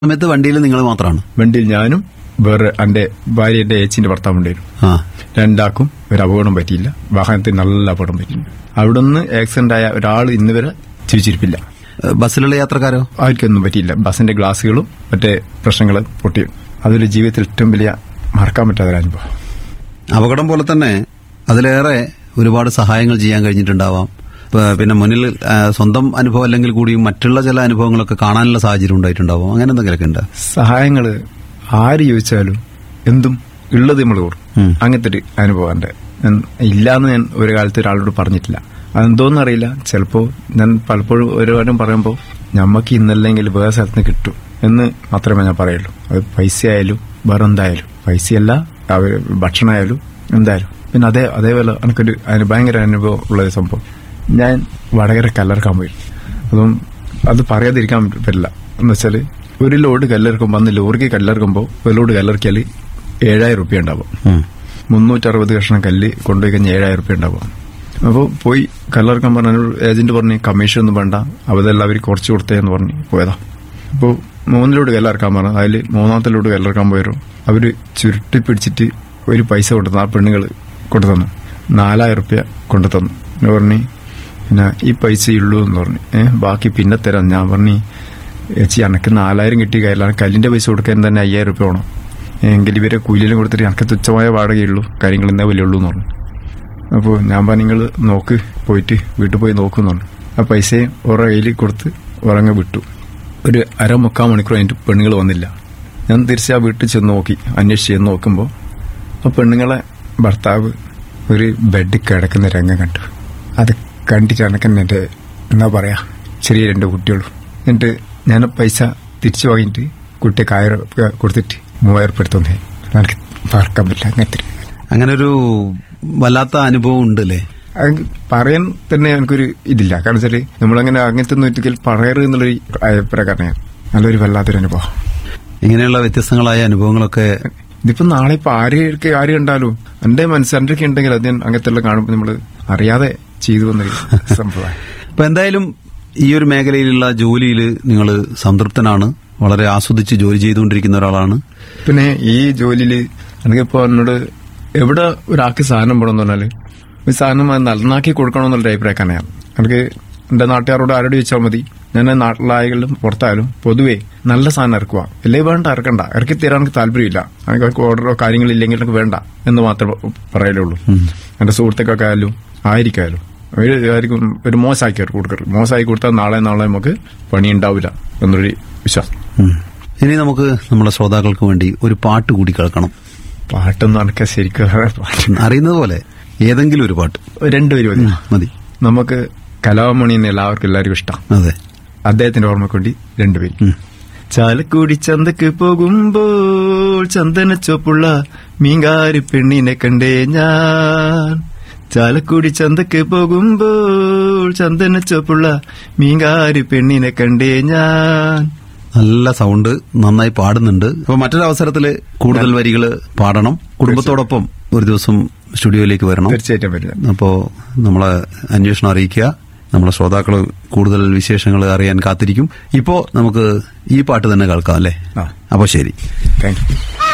സമയത്ത് വണ്ടിയിൽ നിങ്ങൾ മാത്രമാണ് വണ്ടിയിൽ ഞാനും വേറെ എന്റെ ഭാര്യയുടെ ഏച്ചിന്റെ ഭർത്താവ് ഉണ്ടായിരുന്നു ആ രണ്ടാക്കും ഒരു അപകടം പറ്റിയില്ല വാഹനത്തിൽ നല്ല അപകടം പറ്റിയിട്ടുണ്ട് അവിടുന്ന് ആക്സിഡന്റ് ആയ ഒരാൾ ഇന്ന് വരെ ജീവിച്ചിരിപ്പില്ല ഏ, ബസ്സിലുള്ള യാത്രക്കാരോ അവർക്കൊന്നും പറ്റിയില്ല ബസിന്റെ ഗ്ലാസുകളും മറ്റേ പ്രശ്നങ്ങൾ പൊട്ടി അതൊരു ജീവിതത്തിൽ ഏറ്റവും വലിയ മറക്കാൻ പറ്റാത്ത ഒരു അനുഭവം അപകടം പോലെ തന്നെ അതിലേറെ ഒരുപാട് സഹായങ്ങൾ ചെയ്യാൻ കഴിഞ്ഞിട്ടുണ്ടാവാം പ- പിന്നെ മുന്നിൽ ആ, സ്വന്തം അനുഭവം അല്ലെങ്കിൽ കൂടിയും മറ്റുള്ള ചില അനുഭവങ്ങളൊക്കെ കാണാനുള്ള സാഹചര്യം ഉണ്ടായിട്ടുണ്ടാവും അങ്ങനെ എന്തെങ്കിലുമൊക്കെ ഉണ്ട് സഹായങ്ങള് ആര് ചോദിച്ചാലും എന്തും ഉള്ളത് നമ്മൾ കൊടുക്കും ഉം. അങ്ങനത്തെ ഒരു അനുഭവം എന്റെ ഞാൻ ഇല്ലാന്ന് ഞാൻ ഒരു കാലത്ത് ഒരാളോട് പറഞ്ഞിട്ടില്ല അതെന്തോന്നും അറിയില്ല ചിലപ്പോ ഞാൻ പലപ്പോഴും ഒരുപാടും പറയുമ്പോൾ ഞമ്മക്ക് ഇന്നല്ലെങ്കിൽ വേറെ സ്ഥലത്ത് നിന്ന് കിട്ടും എന്ന് മാത്രമേ ഞാൻ പറയുള്ളൂ അത് പൈസ ആയാലും വേറെ എന്തായാലും പൈസയല്ല അവര് ഭക്ഷണമായാലും എന്തായാലും പിന്നെ അതേ അതേപോലെ എനിക്കൊരു അതിന് ഭയങ്കര അനുഭവം ഉള്ള ഒരു സംഭവം ഞാൻ വടകര കല്ലറക്കാൻ പോയി അതും അത് പറയാതിരിക്കാൻ പറ്റില്ല എന്ന് വെച്ചാല് ഒരു ലോഡ് കല്ലിറക്കുമ്പോൾ അന്ന് ലോറിക്ക് കല്ലിറക്കുമ്പോൾ ഒരു ലോഡ് കല്ലിറക്കിയാൽ ഏഴായിരം റുപ്യ ഉണ്ടാവും ഉം. മുന്നൂറ്ററുപത് കഷ്ണം കല്ല് കൊണ്ടുപോയി കഴിഞ്ഞാൽ ഏഴായിരം റുപ്യ ഉണ്ടാവും അപ്പോൾ പോയി കല്ലിറക്കാൻ പറഞ്ഞ ഏജന്റ് പറഞ്ഞ് കമ്മീഷൻ ഒന്നും വേണ്ട അവതെല്ലാം അവർ കുറച്ച് കൊടുത്തേ എന്ന് പറഞ്ഞ് പോയതാ അപ്പോൾ മൂന്ന് ലോഡ് കല്ലിറക്കാൻ പറഞ്ഞു അതിൽ മൂന്നാമത്തെ ലോഡ് കല്ലിറക്കാൻ പോയരും അവര് ചുരുട്ടി പിടിച്ചിട്ട് ഒരു പൈസ കൊണ്ടു ആ പെണ്ണുങ്ങൾ കൊണ്ടു തന്നു നാലായിരം റുപ്യ കൊണ്ടു തന്നു എന്ന് പറഞ്ഞ് പിന്നെ ഈ പൈസ ഉള്ളൂ എന്ന് പറഞ്ഞു ഏഹ് ബാക്കി പിന്നെ തരാം ഞാൻ പറഞ്ഞു ചേച്ചി എനക്ക് നാലായിരം കിട്ടിയ കാര്യമാണ് കല്ലിന്റെ പൈസ കൊടുക്കാൻ തന്നെ അയ്യായിരം റുപ്യ വേണം എങ്കിൽ ഇവരെ കൂലിയിലും കൊടുത്തിട്ട് എനിക്ക് തുച്ഛമായ വാടകയുള്ളൂ കാര്യങ്ങൾ ഇന്നേ വലിയ ഉള്ളൂ എന്ന് പറഞ്ഞു അപ്പോൾ ഞാൻ പറഞ്ഞു നിങ്ങൾ നോക്ക് പോയിട്ട് വീട്ടിൽ പോയി നോക്കുന്നു പറഞ്ഞു ആ പൈസയും ഓരോ കയ്യിൽ കൊടുത്ത് ഉറങ്ങ വിട്ടു ഒരു അര മുക്കാൽ മണിക്കൂർ കഴിഞ്ഞിട്ട് പെണ്ണുങ്ങൾ വന്നില്ല ഞാൻ തിരിച്ച് ആ വീട്ടിൽ ചെന്ന് നോക്കി അന്വേഷിച്ച് ചെന്ന് നോക്കുമ്പോൾ ആ പെണ്ണുങ്ങളെ ഭർത്താവ് ഒരു ബെഡിൽ കിടക്കുന്ന രംഗം കണ്ടു അത് കണ്ടിട്ട് എനക്ക് എൻ്റെ എന്നാ പറയാ ചെറിയ രണ്ട് കുട്ടികളും എന്നിട്ട് ഞാൻ പൈസ തിരിച്ചു വാങ്ങിയിട്ട് കുട്ടിയെ കായർ കൊടുത്തിട്ട് മൂവായിരം ഉറുപ്പിക എടുത്തു തന്നേ എനിക്ക് മറക്കാൻ പറ്റില്ല അങ്ങനത്തെ ഒരു അങ്ങനെ ഒരു വല്ലാത്ത അനുഭവം ഉണ്ട് അല്ലേ അത് പറയാൻ തന്നെ എനിക്കൊരു ഇതില്ല കാരണം വെച്ചാല് നമ്മളങ്ങനെ അങ്ങനത്തെ ഒന്നും ഒരിക്കൽ പറയരുത് എന്നുള്ളൊരു അഭിപ്രായക്കാരനാണ് നല്ലൊരു വല്ലാത്തൊരു അനുഭവം ഇങ്ങനെയുള്ള വ്യത്യസ്തങ്ങളായ അനുഭവങ്ങളൊക്കെ ഇതിപ്പോ നാളെ ഇപ്പൊ ആരെയൊക്കെ ആര് കണ്ടാലും എന്റെ മനസ്സ് എന്റെ ഒക്കെ ഉണ്ടെങ്കിൽ അത് ഞാൻ അങ്ങനത്തെ എല്ലാം കാണുമ്പോൾ നമ്മള് അറിയാതെ ചെയ്തു വന്നൊരു സംഭവമാണ് ഇപ്പൊ എന്തായാലും ഈ ഒരു മേഖലയിലുള്ള ജോലിയിൽ നിങ്ങൾ സംതൃപ്തനാണ് വളരെ ആസ്വദിച്ച് ജോലി ചെയ്തുകൊണ്ടിരിക്കുന്ന ഒരാളാണ് പിന്നെ ഈ ജോലിയിൽ എനിക്കിപ്പോ എന്നോട് എവിടെ ഒരാൾക്ക് സാധനം പോകണമെന്ന് പറഞ്ഞാല് ഒരു സാധനം അത് നന്നാക്കി കൊടുക്കണമെന്നുള്ള അഭിപ്രായക്കാരനാണ് എനിക്ക് എന്റെ നാട്ടുകാരോട് ആരോട് ചോദിച്ചാൽ മതി ഞാൻ നാട്ടിലായാലും പുറത്തായാലും പൊതുവേ നല്ല സാധനം ഇറക്കുക അല്ലേ വേണ്ട ഇറക്കണ്ട ഇറക്കി തരാൻ എനിക്ക് താല്പര്യമില്ല എനിക്ക് അവർക്ക് ഓർഡറോ കാര്യങ്ങളില്ലെങ്കിൽ എനിക്ക് വേണ്ട എന്ന് മാത്രമേ പറയലേ ഉള്ളൂ എന്റെ സുഹൃത്തുക്കൾക്ക് ആയാലും ആയിരിക്കായാലും ഒരു ആയിരിക്കും ഒരു മോശമാക്കി അവർക്ക് കൊടുക്കരുത് മോശമായി കൊടുത്താൽ നാളെ നാളെ നമുക്ക് പണി ഉണ്ടാവില്ല എന്നൊരു വിശ്വാസം ഉം. ഇനി നമുക്ക് നമ്മുടെ ശ്രോതാക്കൾക്ക് വേണ്ടി ഒരു പാട്ട് കൂടി കേൾക്കണം പാട്ടൊന്നും എനിക്ക് ശരിക്കും പാട്ട് അറിയുന്നത് പോലെ ഏതെങ്കിലും ഒരു പാട്ട് രണ്ടുപേരും മതി മതി നമുക്ക് കലാമണി എന്ന് എല്ലാവർക്കും എല്ലാവർക്കും ഇഷ്ടം അതെ അദ്ദേഹത്തിന്റെ ഓർമ്മക്കൊണ്ടി രണ്ടുപേരും ഉം. ചാലക്കുടി ചന്തക്ക് പോകുമ്പോൾ ചന്ദന ചോപ്പുള്ള മീങ്കാരി പെണ്ണിനെ കണ്ടേ ഞാൻ ചാലക്കുടി ചന്തക്ക് പോകുമ്പോൾ ചന്ദന ചോപ്പുള്ള മീങ്കാരി പെണ്ണിനെ കണ്ടേ ഞാൻ നല്ല സൗണ്ട് നന്നായി പാടുന്നുണ്ട് അപ്പൊ മറ്റൊരു അവസരത്തില് കൂടുതൽ വരികൾ പാടണം കുടുംബത്തോടൊപ്പം ഒരു ദിവസം സ്റ്റുഡിയോയിലേക്ക് വരണം തീർച്ചയായിട്ടും വരിക അപ്പോ നമ്മളെ അന്വേഷണം അറിയിക്കുക നമ്മളെ ശ്രോതാക്കൾ കൂടുതൽ വിശേഷങ്ങൾ അറിയാൻ കാത്തിരിക്കും ഇപ്പോ നമുക്ക് ഈ പാട്ട് തന്നെ കേൾക്കാം അല്ലേ ആ. അപ്പൊ ശരി താങ്ക് യു